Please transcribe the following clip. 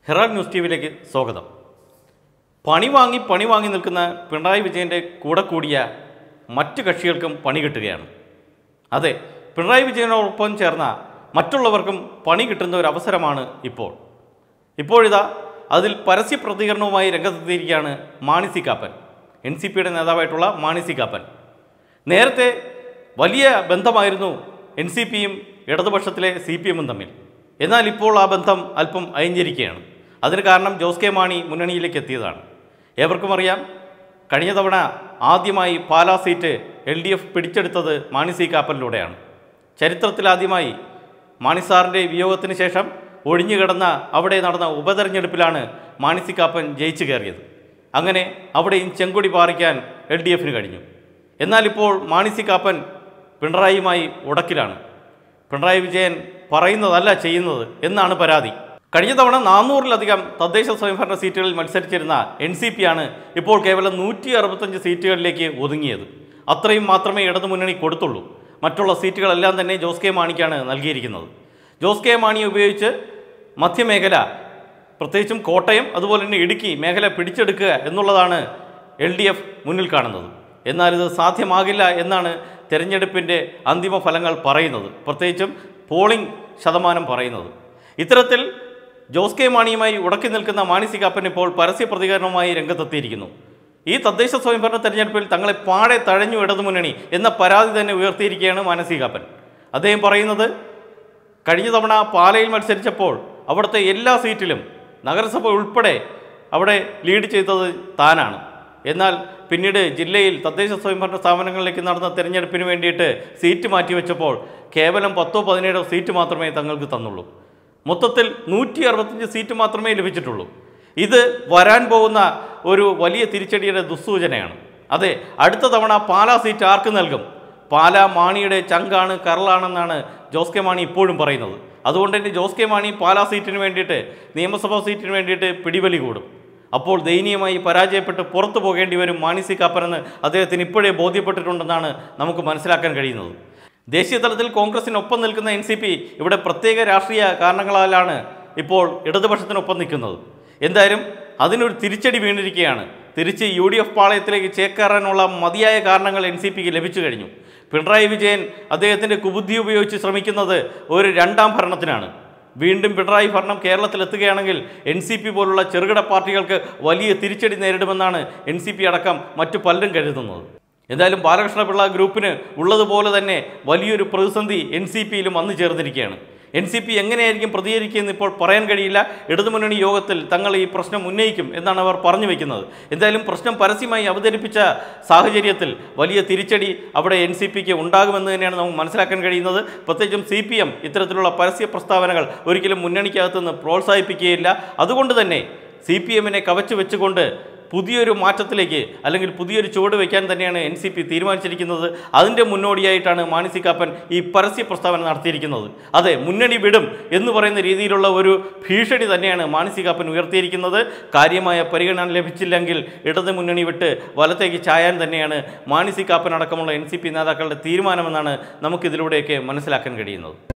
Herald news T വിയിലേക്ക് സ്വാഗതം പണി വാങ്ങി പണി വാങ്ങി നിൽക്കുന്ന പിണറായി വിജയൻ്റെ കൂടെ കൂടിയ മറ്റു കക്ഷികൾക്കും പണി കിട്ടുകയാണ് അതെ പിണറായി വിജയനോടൊപ്പം ചേർന്ന മറ്റുള്ളവർക്കും പണി കിട്ടുന്ന ഒരു അവസരമാണ് ഇപ്പോൾ ഇപ്പോഴിതാ അതിൽ പരസ്യ പ്രതികരണവുമായി രംഗത്തെത്തിയിരിക്കുകയാണ് Mani C Kappan N C പിയുടെ നേതാവായിട്ടുള്ള മാണി സി കാപ്പൻ നേരത്തെ വലിയ ബന്ധമായിരുന്നു എൻ സി പിയും ഇടതുപക്ഷത്തിലെ സി പി എമ്മും തമ്മിൽ എന്നാൽ ഇപ്പോൾ ആ ബന്ധം അല്പം അയഞ്ഞിരിക്കുകയാണ് അതിന് കാരണം ജോസ് കെ മാണി മുന്നണിയിലേക്ക് എത്തിയതാണ് ഏവർക്കും അറിയാം കഴിഞ്ഞ തവണ ആദ്യമായി Pala seat L D F പിടിച്ചെടുത്തത് മാണി സി കാപ്പനിലൂടെയാണ് ചരിത്രത്തിലാദ്യമായി മാണി സാറിൻ്റെ വിയോഗത്തിന് ശേഷം ഒഴിഞ്ഞുകിടന്ന അവിടെ നടന്ന ഉപതെരഞ്ഞെടുപ്പിലാണ് മാണി സി കാപ്പൻ ജയിച്ചു കയറിയത് അങ്ങനെ അവിടെയും ചെങ്കൊടി പാറിക്കാൻ എൽ ഡി എഫിന് കഴിഞ്ഞു എന്നാൽ ഇപ്പോൾ മാണി സി കാപ്പൻ പിണറായിയുമായി ഉടക്കിലാണ് പിണറായി വിജയൻ പറയുന്നതല്ല ചെയ്യുന്നത് എന്നാണ് പരാതി കഴിഞ്ഞ തവണ നാനൂറിലധികം തദ്ദേശ സ്വയംഭരണ സീറ്റുകളിൽ മത്സരിച്ചിരുന്ന എൻ സി പി ആണ് ഇപ്പോൾ കേവലം നൂറ്റി അറുപത്തഞ്ച് സീറ്റുകളിലേക്ക് ഒതുങ്ങിയത് അത്രയും മാത്രമേ ഇടതുമുന്നണി കൊടുത്തുള്ളൂ മറ്റുള്ള സീറ്റുകളെല്ലാം തന്നെ ജോസ് കെ മാണിക്കാണ് നൽകിയിരിക്കുന്നത് ജോസ് കെ മാണിയെ ഉപയോഗിച്ച് മധ്യമേഖല പ്രത്യേകിച്ചും കോട്ടയം അതുപോലെ തന്നെ ഇടുക്കി മേഖല പിടിച്ചെടുക്കുക എന്നുള്ളതാണ് എൽ ഡി എഫ് മുന്നിൽ കാണുന്നത് എന്നാൽ ഇത് സാധ്യമാകില്ല എന്നാണ് തെരഞ്ഞെടുപ്പിൻ്റെ അന്തിമ ഫലങ്ങൾ പറയുന്നത് പ്രത്യേകിച്ചും പോളിംഗ് ശതമാനം പറയുന്നത് ഇത്തരത്തിൽ ജോസ് കെ മാണിയുമായി ഉടക്കി നിൽക്കുന്ന മാണി സി കാപ്പൻ ഇപ്പോൾ പരസ്യ പ്രതികരണവുമായി രംഗത്തെത്തിയിരിക്കുന്നു ഈ തദ്ദേശ സ്വയംഭരണ തെരഞ്ഞെടുപ്പിൽ തങ്ങളെ പാടെ തഴഞ്ഞു ഇടതുമുന്നണി എന്ന പരാതി തന്നെ ഉയർത്തിയിരിക്കുകയാണ് മാനസി കാപ്പൻ അദ്ദേഹം പറയുന്നത് കഴിഞ്ഞ തവണ പാലയിൽ മത്സരിച്ചപ്പോൾ അവിടുത്തെ എല്ലാ സീറ്റിലും നഗരസഭ ഉൾപ്പെടെ അവിടെ ലീഡ് ചെയ്തത് താനാണ് എന്നാൽ പിന്നീട് ജില്ലയിൽ തദ്ദേശ സ്വയംഭരണ സ്ഥാപനങ്ങളിലേക്ക് നടന്ന തിരഞ്ഞെടുപ്പിന് വേണ്ടിയിട്ട് സീറ്റ് മാറ്റിവെച്ചപ്പോൾ കേവലം പത്തോ പതിനേഴോ സീറ്റ് മാത്രമേ തങ്ങൾക്ക് തന്നുള്ളൂ മൊത്തത്തിൽ നൂറ്റി അറുപത്തഞ്ച് സീറ്റ് മാത്രമേ ലഭിച്ചിട്ടുള്ളൂ ഇത് വരാൻ പോകുന്ന ഒരു വലിയ തിരിച്ചടിയുടെ ദുസ്സൂചനയാണ് അതെ അടുത്ത തവണ പാലാ സീറ്റ് ആർക്ക് നൽകും പാലാ മാണിയുടെ ചങ്കാണ് കരളാണെന്നാണ് ജോസ് കെ മാണി ഇപ്പോഴും പറയുന്നത് അതുകൊണ്ട് തന്നെ ജോസ് കെ മാണി പാലാ സീറ്റിന് വേണ്ടിയിട്ട് നിയമസഭാ സീറ്റിന് വേണ്ടിയിട്ട് പിടിവലി കൂടും അപ്പോൾ ദയനീയമായി പരാജയപ്പെട്ട് പുറത്തു പോകേണ്ടി വരും മാണി സി കാപ്പനെന്ന് അദ്ദേഹത്തിന് ഇപ്പോഴേ ബോധ്യപ്പെട്ടിട്ടുണ്ടെന്നാണ് നമുക്ക് മനസ്സിലാക്കാൻ കഴിയുന്നത് ദേശീയ തലത്തിൽ കോൺഗ്രസിനൊപ്പം നിൽക്കുന്ന എൻ സി പി ഇവിടെ പ്രത്യേക രാഷ്ട്രീയ കാരണങ്ങളാലാണ് ഇപ്പോൾ ഇടതുപക്ഷത്തിനൊപ്പം നിൽക്കുന്നത് എന്തായാലും അതിനൊരു തിരിച്ചടി വീണിരിക്കുകയാണ് തിരിച്ച് യു ഡി എഫ് പാളയത്തിലേക്ക് ചേക്കേറാനുള്ള മതിയായ കാരണങ്ങൾ എൻ സി പിക്ക് ലഭിച്ചു കഴിഞ്ഞു പിണറായി വിജയൻ അദ്ദേഹത്തിൻ്റെ കുബുദ്ധി ഉപയോഗിച്ച് ശ്രമിക്കുന്നത് ഒരു രണ്ടാം ഭരണത്തിനാണ് വീണ്ടും പിണറായി ഭരണം കേരളത്തിലെത്തുകയാണെങ്കിൽ എൻ സി പി പോലുള്ള ചെറുകിട പാർട്ടികൾക്ക് വലിയ തിരിച്ചടി നേരിടുമെന്നാണ് എൻ സി പി അടക്കം മറ്റു പലരും കരുതുന്നത് എന്തായാലും ബാലകൃഷ്ണപിള്ള ഗ്രൂപ്പിന് ഉള്ളതുപോലെ തന്നെ വലിയൊരു പ്രതിസന്ധി എൻ സി പിയിലും വന്നു ചേർന്നിരിക്കുകയാണ് എൻ സി പി എങ്ങനെയായിരിക്കും പ്രതികരിക്കുകയെന്ന് ഇപ്പോൾ പറയാൻ കഴിയില്ല ഇടതുമുന്നണി യോഗത്തിൽ തങ്ങൾ ഈ പ്രശ്നം ഉന്നയിക്കും എന്നാണ് അവർ പറഞ്ഞു വയ്ക്കുന്നത് എന്തായാലും പ്രശ്നം പരസ്യമായി അവതരിപ്പിച്ച സാഹചര്യത്തിൽ വലിയ തിരിച്ചടി അവിടെ എൻ സി പിക്ക് ഉണ്ടാകുമെന്ന് തന്നെയാണ് നമുക്ക് മനസ്സിലാക്കാൻ കഴിയുന്നത് പ്രത്യേകിച്ചും സി പി എം ഇത്തരത്തിലുള്ള പരസ്യ പ്രസ്താവനകൾ ഒരിക്കലും മുന്നണിക്കകത്തുനിന്ന് പ്രോത്സാഹിപ്പിക്കുകയില്ല അതുകൊണ്ട് തന്നെ സി പി എമ്മിനെ കവച്ചു വെച്ചുകൊണ്ട് പുതിയൊരു മാറ്റത്തിലേക്ക് അല്ലെങ്കിൽ പുതിയൊരു ചുവട് വയ്ക്കാൻ തന്നെയാണ് എൻ സി പി തീരുമാനിച്ചിരിക്കുന്നത് അതിൻ്റെ മുന്നോടിയായിട്ടാണ് മാണി കാപ്പൻ ഈ പരസ്യ പ്രസ്താവന നടത്തിയിരിക്കുന്നത് അതെ മുന്നണി വിടും എന്ന് പറയുന്ന രീതിയിലുള്ള ഒരു ഭീഷണി തന്നെയാണ് മാണി കാപ്പൻ ഉയർത്തിയിരിക്കുന്നത് കാര്യമായ പരിഗണന ലഭിച്ചില്ലെങ്കിൽ ഇടത് മുന്നണി വിട്ട് വലത്തേക്ക് ചായാൻ തന്നെയാണ് മാണി കാപ്പൻ അടക്കമുള്ള എൻ സി പി നേതാക്കളുടെ തീരുമാനമെന്നാണ് നമുക്കിതിലൂടെയൊക്കെ മനസ്സിലാക്കാൻ കഴിയുന്നത്